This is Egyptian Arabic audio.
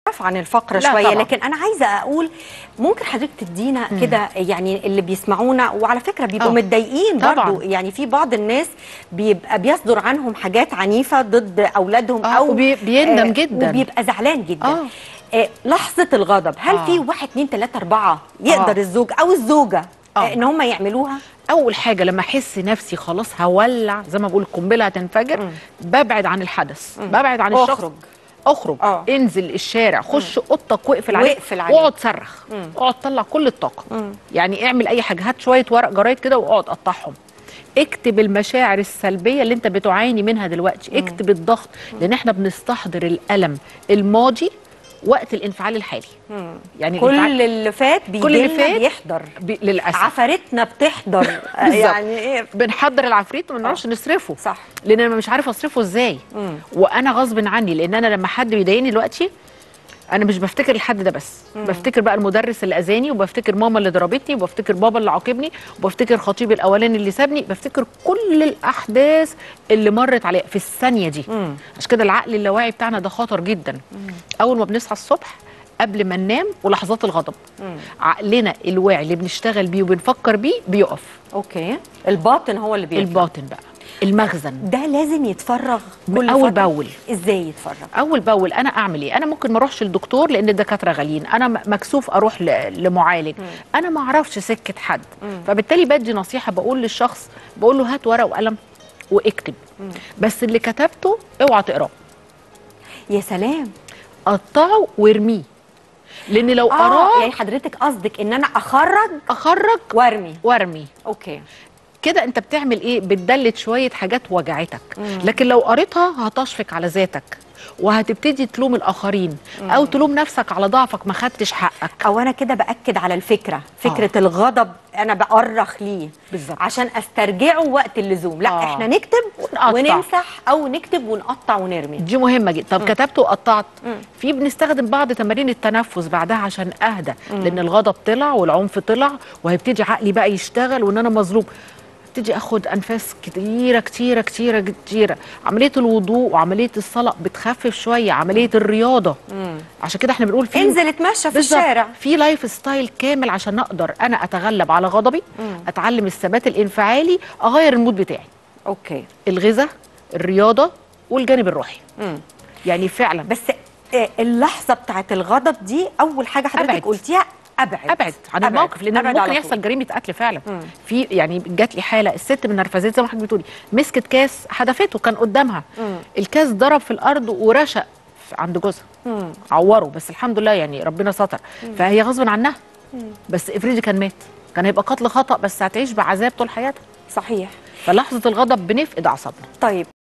عن الفقره لا شويه طبعاً. لكن انا عايزه اقول ممكن حضرتك تدينا كده يعني اللي بيسمعونا وعلى فكره بيبقوا آه. متضايقين طبعاً. برضو يعني في بعض الناس بيبقى بيصدر عنهم حاجات عنيفه ضد اولادهم آه، او وبي- بيندم آه، جداً. وبيبقى زعلان جدا آه. آه، لحظه الغضب هل آه. في واحد اتنين تلاته اربعه يقدر آه. الزوج او الزوجه آه. آه. ان هم يعملوها اول حاجه لما احس نفسي خلاص هولع زي ما بقول القنبله هتنفجر مم. ببعد عن الحدث ببعد عن الشخص اخرج. اخرج آه. انزل الشارع خش اوضتك واقفل عليه واقفل عليه. واقعد صرخ اقعد طلع كل الطاقه مم. يعني اعمل اي حاجه هات شويه ورق جرايد كده واقعد قطعهم اكتب المشاعر السلبيه اللي انت بتعاني منها دلوقتي اكتب الضغط لان احنا بنستحضر الالم الماضي وقت الانفعال الحالي يعني كل الانفعال اللي فات كل اللي بيجي فات بيحضر بي... للاسف عفارتنا بتحضر بالظبط. يعني ايه بنحضر العفريت وما بنعرفش نصرفه صح لان انا مش عارفه اصرفه ازاي مم. وانا غصب عني لان انا لما حد بيضايقني دلوقتي انا مش بفتكر الحد ده بس بفتكر بقى المدرس اللي اذاني وبفتكر ماما اللي ضربتني وبفتكر بابا اللي عاقبني وبفتكر خطيبي الاولاني اللي سابني بفتكر كل الاحداث اللي مرت عليا في الثانيه دي مم. عشان كده العقل اللاواعي بتاعنا ده خطر جدا اول ما بنصحى الصبح قبل ما ننام ولحظات الغضب عقلنا الواعي اللي بنشتغل بيه وبنفكر بيه بيقف اوكي الباطن هو اللي بيطلع الباطن بقى المخزن ده لازم يتفرغ كل أول فترة؟ بأول. ازاي يتفرغ اول باول انا اعمل ايه انا ممكن ما اروحش للدكتور لان الدكاتره غاليين انا م- مكسوف اروح ل- لمعالج انا ما اعرفش سكه حد فبالتالي بدي نصيحه بقول للشخص بقول له هات ورقه وقلم واكتب بس اللي كتبته اوعى تقراه يا سلام قطعه وارميه لان لو اه قراه يعني حضرتك قصدك ان انا اخرج اخرج وارمي وارمي اوكي كده انت بتعمل ايه بتدلت شويه حاجات وجعتك لكن لو قريتها هتشفق على ذاتك وهتبتدي تلوم الاخرين او تلوم نفسك على ضعفك ما خدتش حقك او انا كده باكد على الفكره فكره آه. الغضب انا بأرخ ليه بالظبط. عشان استرجعه وقت اللزوم لا آه. آه. احنا نكتب ونقطع. ونمسح او نكتب ونقطع ونرمي دي مهمه جدا طب كتبت وقطعت في بنستخدم بعض تمارين التنفس بعدها عشان اهدى لان الغضب طلع والعنف طلع وهيبتدي عقلي بقى يشتغل وان انا مظلوم ابتدي اخد انفاس كتيره كتيره كتيره كتيره عمليه الوضوء وعمليه الصلاه بتخفف شويه عمليه الرياضه عشان كده احنا بنقول في انزل اتمشى في بالظبط. الشارع في لايف ستايل كامل عشان اقدر انا اتغلب على غضبي اتعلم الثبات الانفعالي اغير المود بتاعي اوكي الغذاء الرياضه والجانب الروحي مم. يعني فعلا بس آه، اللحظه بتاعت الغضب دي اول حاجه حضرتك أبعد. قلتيها ابعد ابعد عن الموقف لان أبعد ممكن على يحصل طول. جريمه قتل فعلا في يعني جات لي حاله الست من نرفزت زي ما حضرتك بتقولي مسكت كاس حدفته كان قدامها الكاس ضرب في الارض ورشق في- عند جوزها مم. عوره بس الحمد لله يعني ربنا ستر فهي غصب عنها بس افرضي كان مات كان هيبقى قتل خطا بس هتعيش بعذاب طول حياتها صحيح فلحظه الغضب بنفقد اعصابنا طيب